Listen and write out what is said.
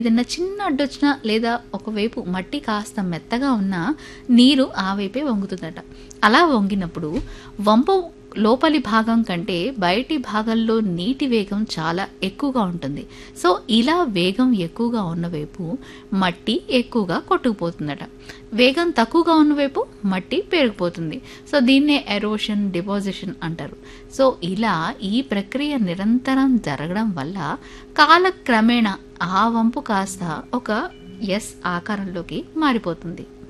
ఏదన్నా చిన్న అడ్డొచ్చినా లేదా ఒకవైపు మట్టి కాస్త మెత్తగా ఉన్నా నీరు ఆ వైపే వంగుతుందట అలా వంగినప్పుడు వంపు లోపలి భాగం కంటే బయటి భాగంలో నీటి వేగం చాలా ఎక్కువగా ఉంటుంది సో ఇలా వేగం ఎక్కువగా ఉన్న వైపు మట్టి ఎక్కువగా కొట్టుకుపోతుందట వేగం తక్కువగా ఉన్న వైపు మట్టి పెరిగిపోతుంది సో దీన్నే ఎరోషన్ డిపాజిషన్ అంటారు సో ఇలా ఈ ప్రక్రియ నిరంతరం జరగడం వల్ల కాలక్రమేణా ఆ వంపు కాస్త ఒక ఎస్ ఆకారంలోకి మారిపోతుంది